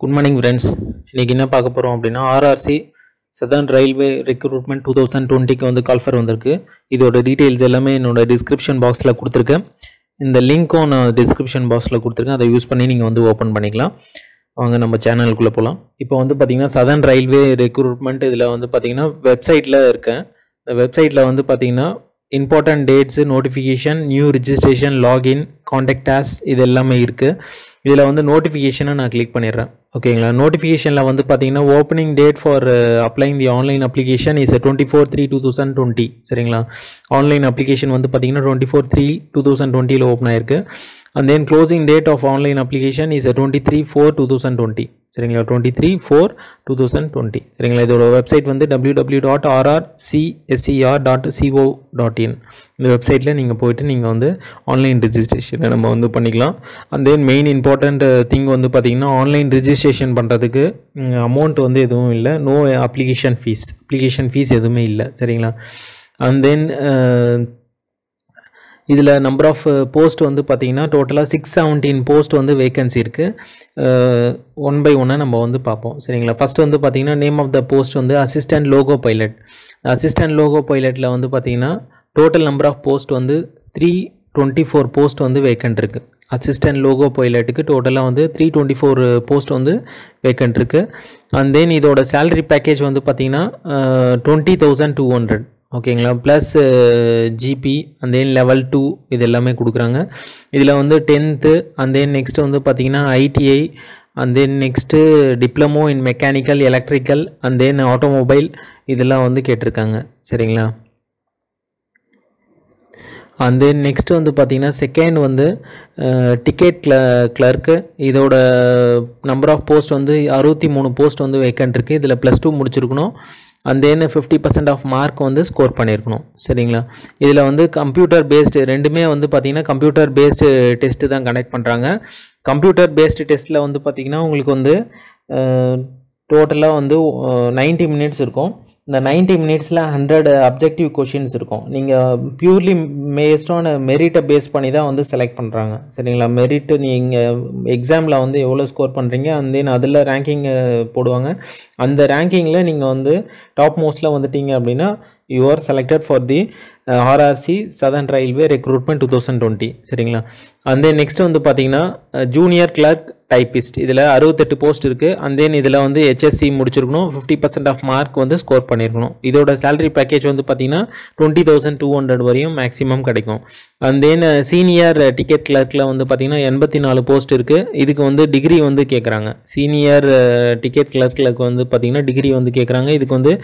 good morning friends இன்றைக்கி என்ன பார்க்க போகிறோம் அப்படின்னா RRC southern railway recruitment two thousand டுவெண்ட்டிக்கு வந்து கால்ஃபர் வந்திருக்கு இதோட டீட்டெயில்ஸ் எல்லாமே என்னோட டிஸ்கிரிப்ஷன் பாக்ஸில் கொடுத்துருக்கேன் இந்த லிங்க்கும் நான் டிஸ்கிரிப்ஷன் பாக்ஸில் கொடுத்துருக்கேன் அதை யூஸ் பண்ணி நீங்கள் வந்து ஓப்பன் பண்ணிக்கலாம் வாங்க நம்ம சேனலுக்குள்ளே போகலாம் இப்போ வந்து பார்த்தீங்கன்னா சதர்ன் ரயில்வே ரெக்ரூட்மெண்ட் இதில் வந்து பார்த்தீங்கன்னா வெப்சைட்டில் இருக்கேன் இந்த வெப்சைட்டில் வந்து பார்த்தீங்கன்னா important dates notification new registration login contact us இது எல்லாமே இருக்குது இதில் வந்து நோட்டிஃபிகேஷனை நான் கிளிக் பண்ணிடுறேன் ஓகேங்களா நோட்டிஃபிகேஷனில் வந்து பார்த்தீங்கன்னா opening date for applying the online application is twenty four three two thousand twenty சரிங்களா ஆன்லைன் அப்ளிகேஷன் வந்து பார்த்தீங்கன்னா twenty four three two thousand டுவெண்ட்டியில் ஓப்பன் ஆயிருக்கு and then closing date of online application is twenty three four two thousand twenty சரிங்களா twenty three four two thousand twenty சரிங்களா இதோட website வந்து W W dot RR CSCR dot CO dot in இந்த வெப்சைட்டில் நீங்கள் போயிட்டு நீங்கள் வந்து ஆன்லைன் ரிஜிஸ்ட்ரேஷனை நம்ம வந்து பண்ணிக்கலாம் and then main important thing வந்து பார்த்திங்கன்னா ஆன்லைன் ரிஜிஸ்ட்ரேஷன் பண்ணுறதுக்கு அமௌண்ட் வந்து எதுவும் இல்லை no application fees application fees எதுவுமே இல்லை சரிங்களா அண்ட் தென் இதில் நம்பர் ஆஃப் போஸ்ட் வந்து பார்த்தீங்கன்னா டோட்டலாக சிக்ஸ் செவன்டீன் போஸ்ட் வந்து வேகன்சி இருக்குது ஒன் பை ஒன்னாக நம்ம வந்து பார்ப்போம் சரிங்களா ஃபஸ்ட்டு வந்து பார்த்தீங்கன்னா நேம் ஆஃப் த போஸ்ட் வந்து assistant loco pilot assistant loco பைலட்டில் வந்து பார்த்தீங்கன்னா டோட்டல் நம்பர் ஆஃப் போஸ்ட் வந்து த்ரீ டுவெண்ட்டி ஃபோர் போஸ்ட் வந்து வேக்கண்ட் இருக்குது அசிஸ்டன்ட் லோகோ பைலட்டுக்கு டோட்டலாக வந்து த்ரீ டுவெண்ட்டி ஃபோர் போஸ்ட் வந்து வேக்கண்ட் இருக்குது அண்ட் தென் இதோட சேலரி பேக்கேஜ் வந்து பார்த்தீங்கன்னா டுவெண்ட்டி தௌசண்ட் டூ ஹண்ட்ரட் ஓகேங்களா plus GB and then level two இது எல்லாமே கொடுக்குறாங்க இதில் வந்து டென்த்து அண்ட் தென் நெக்ஸ்ட்டு வந்து பார்த்திங்கன்னா ITI and then next diploma in mechanical electrical and then automobile இதெல்லாம் வந்து கேட்டிருக்காங்க சரிங்களா அண்ட் தென் நெக்ஸ்ட்டு வந்து பார்த்திங்கன்னா செகண்ட் வந்து டிக்கெட் கிள கிளர்க்கு இதோட நம்பர் ஆஃப் போஸ்ட் வந்து அறுபத்தி மூணு போஸ்ட் வந்து வேக்கண்ட் இருக்குது இதில் ப்ளஸ் டூ முடிச்சிருக்கணும் and then fifty percent of mark வந்து ஸ்கோர் பண்ணியிருக்கணும் சரிங்களா இதில் வந்து கம்ப்யூட்டர் பேஸ்டு ரெண்டுமே வந்து பார்த்திங்கன்னா கம்ப்யூட்டர் பேஸ்டு டெஸ்ட்டு தான் கனெக்ட் பண்ணுறாங்க கம்ப்யூட்டர் பேஸ்டு டெஸ்ட்டில் வந்து பார்த்திங்கன்னா உங்களுக்கு வந்து டோட்டலாக வந்து நைன்ட்டி மினிட்ஸ் இருக்கும் இந்த நைன்ட்டி மினிட்ஸில் ஹண்ட்ரட் அப்ஜெக்டிவ் கொஷின்ஸ் இருக்கும் நீங்கள் பியூர்லி பேஸ்டான மெரிட்டை பேஸ் பண்ணி தான் வந்து செலக்ட் பண்ணுறாங்க சரிங்களா மெரிட்டு நீங்கள் எக்ஸாமில் வந்து எவ்வளோ ஸ்கோர் பண்ணுறீங்க அண்ட் தென் அதில் ரேங்கிங் போடுவாங்க அந்த ரேங்கிங்கில் நீங்கள் வந்து டாப் மோஸ்ட்டில் வந்துட்டீங்க அப்படின்னா you are selected for the RRC southern railway recruitment two thousand twenty சரிங்களா அண்ட் தென் நெக்ஸ்ட் வந்து பார்த்தீங்கன்னா ஜூனியர் கிளர்க் டைப்பிஸ்ட் இதில் அறுபத்தெட்டு போஸ்ட் இருக்குது அண்ட் தென் இதில் வந்து ஹெச்எஸ்சி முடிச்சிருக்கணும் ஃபிஃப்டி பர்சன்ட் ஆஃப் மார்க் வந்து ஸ்கோர் பண்ணியிருக்கணும் இதோட சேலரி பேக்கேஜ் வந்து பார்த்தீங்கன்னா டுவெண்ட்டி தௌசண்ட் டூ ஹண்ட்ரட் வரையும் மேக்ஸிமம் கிடைக்கும் அண்ட் தென் சீனியர் டிக்கெட் கிளர்க்கில் வந்து பார்த்தீங்கன்னா எண்பத்தி நாலு போஸ்ட் இருக்குது இதுக்கு வந்து டிகிரி வந்து கேட்குறாங்க சீனியர் டிக்கெட் கிளர்க்கில் வந்து பார்த்தீங்கன்னா டிகிரி வந்து கேட்குறாங்க இதுக்கு வந்து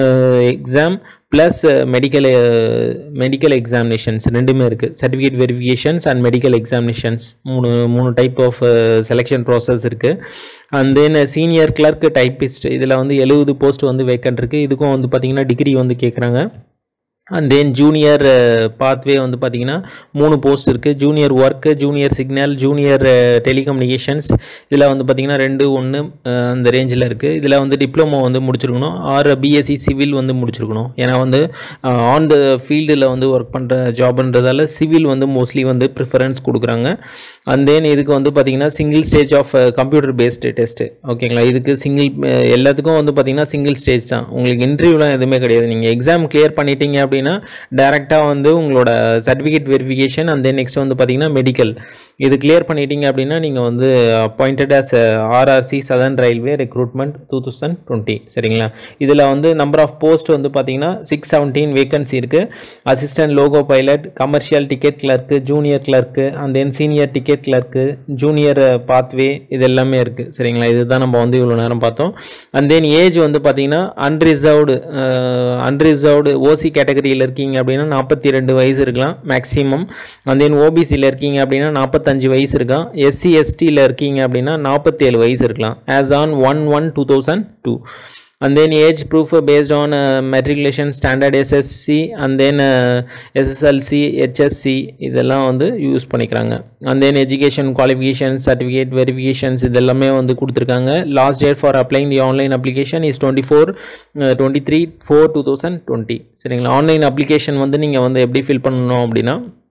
exam plus medical medical examinations ரெண்டுமே இருக்குது certificate verifications and medical examinations மூணு மூணு டைப் ஆஃப் செலெக்ஷன் ப்ராசஸ் இருக்குது and then senior clerk typist இதில் வந்து எழுபது போஸ்ட் வந்து வேக்கண்ட் இருக்குது இதுக்கும் வந்து பார்த்திங்கன்னா டிகிரி வந்து கேட்குறாங்க அண்ட் தென் ஜூனியர் பாத்வே வந்து பார்த்திங்கன்னா மூணு போஸ்ட் இருக்குது junior work junior signal junior telecommunications இதில் வந்து பார்த்திங்கன்னா ரெண்டு ஒன்று அந்த ரேஞ்சில் இருக்குது இதில் வந்து டிப்ளமோ வந்து முடிச்சிருக்கணும் ஆர் பிஎஸ்சி சிவில் வந்து முடிச்சிருக்கணும் ஏன்னா வந்து ஆன் த ஃபீல்டில் வந்து ஒர்க் பண்ணுற ஜாப்ன்றதால சிவில் வந்து மோஸ்ட்லி வந்து ப்ரிஃபரன்ஸ் கொடுக்குறாங்க அண்ட் தென் இதுக்கு வந்து பார்த்திங்கன்னா single stage of computer based test ஓகேங்களா இதுக்கு சிங்கிள் எல்லாத்துக்கும் வந்து பார்த்திங்கன்னா சிங்கிள் ஸ்டேஜ் தான் உங்களுக்கு இன்டர்வியூலாம் எதுவுமே கிடையாது நீங்கள் எக்ஸாம் கிளியர் பண்ணிட்டீங்க அப்படி அப்படின்னா டேரெக்டாக வந்து உங்களோட certificate verification and then next வந்து பார்த்தீங்கன்னா மெடிக்கல் இது கிளியர் பண்ணிட்டீங்க அப்படின்னா நீங்கள் வந்து appointed as RRC southern railway recruitment two thousand twenty சரிங்களா இதில் வந்து நம்பர் ஆஃப் போஸ்ட் வந்து பார்த்தீங்கன்னா சிக்ஸ் செவன்டீன் வேகன்சி இருக்குது assistant loco pilot commercial ticket clerk junior clerk and then senior ticket clerk junior pathway இது எல்லாமே இருக்குது சரிங்களா இதுதான் நம்ம வந்து இவ்வளோ நேரம் பார்த்தோம் அண்ட் தென் ஏஜ் வந்து பார்த்தீங்கன்னா அன்ரிசர்வ்டு அன்ரிசர்வ்டு ஓசி கேட்டகரி கேட்டகரியில் இருக்கீங்க அப்படின்னா நாற்பத்தி ரெண்டு வயசு இருக்கலாம் மேக்ஸிமம் அண்ட் தென் ஓபிசியில் இருக்கீங்க அப்படின்னா நாற்பத்தஞ்சு வயசு இருக்கலாம் எஸ்சி எஸ்டியில் இருக்கீங்க அப்படின்னா நாற்பத்தேழு வயசு இருக்கலாம் as on one one two thousand two and then age proof based on uh, matriculation standard SSC and then uh, SSLC HSC இதெல்லாம் வந்து யூஸ் பண்ணிக்கிறாங்க and then education qualifications certificate verifications இதெல்லாமே வந்து கொடுத்துருக்காங்க last date for applying the online application is twenty four twenty three four two thousand twenty சரிங்களா online application வந்து நீங்கள் வந்து எப்படி ஃபில் பண்ணணும் அப்படின்னா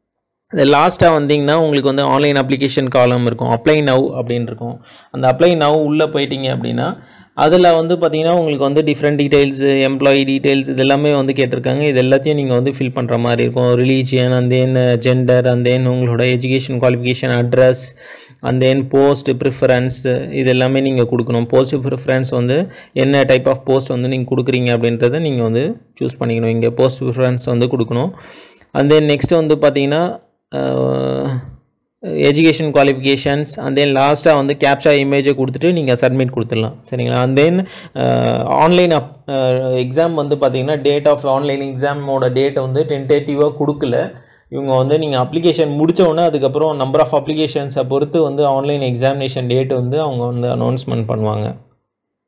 இந்த லாஸ்ட்டாக வந்தீங்கன்னா உங்களுக்கு வந்து ஆன்லைன் அப்ளிகேஷன் காலம் இருக்கும் அப்ளை நவ் அப்படின்னு இருக்கும் அந்த அப்ளை நவ் உள்ளே போயிட்டீங்க அப்படின்னா அதில் வந்து பார்த்தீங்கன்னா உங்களுக்கு வந்து டிஃப்ரெண்ட் டீடைல்ஸ் எம்ப்ளாயி டீடைல்ஸ் இது எல்லாமே வந்து கேட்டிருக்காங்க இது எல்லாத்தையும் நீங்கள் வந்து ஃபில் பண்ணுற மாதிரி இருக்கும் religion and then gender and then உங்களோட education qualification address and then post preference இது எல்லாமே நீங்கள் கொடுக்கணும் போஸ்ட் ப்ரிஃபரன்ஸ் வந்து என்ன டைப் ஆஃப் போஸ்ட் வந்து நீங்கள் கொடுக்குறீங்க அப்படின்றத நீங்கள் வந்து சூஸ் பண்ணிக்கணும் இங்கே போஸ்ட் ப்ரிஃபரன்ஸ் வந்து கொடுக்கணும் அண்ட் தென் நெக்ஸ்ட் வந்து பார்த்தீங்கன்னா எஜுகேஷன் குவாலிஃபிகேஷன்ஸ் அண்ட் தென் லாஸ்ட்டாக வந்து கேப்சா இமேஜை கொடுத்துட்டு நீங்கள் சப்மிட் கொடுத்துடலாம் சரிங்களா and then online up exam வந்து பார்த்தீங்கன்னா டேட் ஆஃப் ஆன்லைன் எக்ஸாமோட டேட்டை வந்து டென்டேட்டிவாக கொடுக்கல இவங்க வந்து நீங்கள் அப்ளிகேஷன் முடிச்ச உடனே அதுக்கப்புறம் நம்பர் ஆஃப் அப்ளிகேஷன்ஸை பொறுத்து வந்து ஆன்லைன் எக்ஸாமினேஷன் டேட் வந்து அவங்க வந்து அனௌன்ஸ்மெண்ட் பண்ணுவாங்க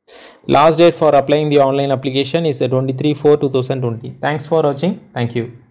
last date for applying the online application is twenty three four two thousand twenty thanks for வாட்சிங் தேங்க்யூ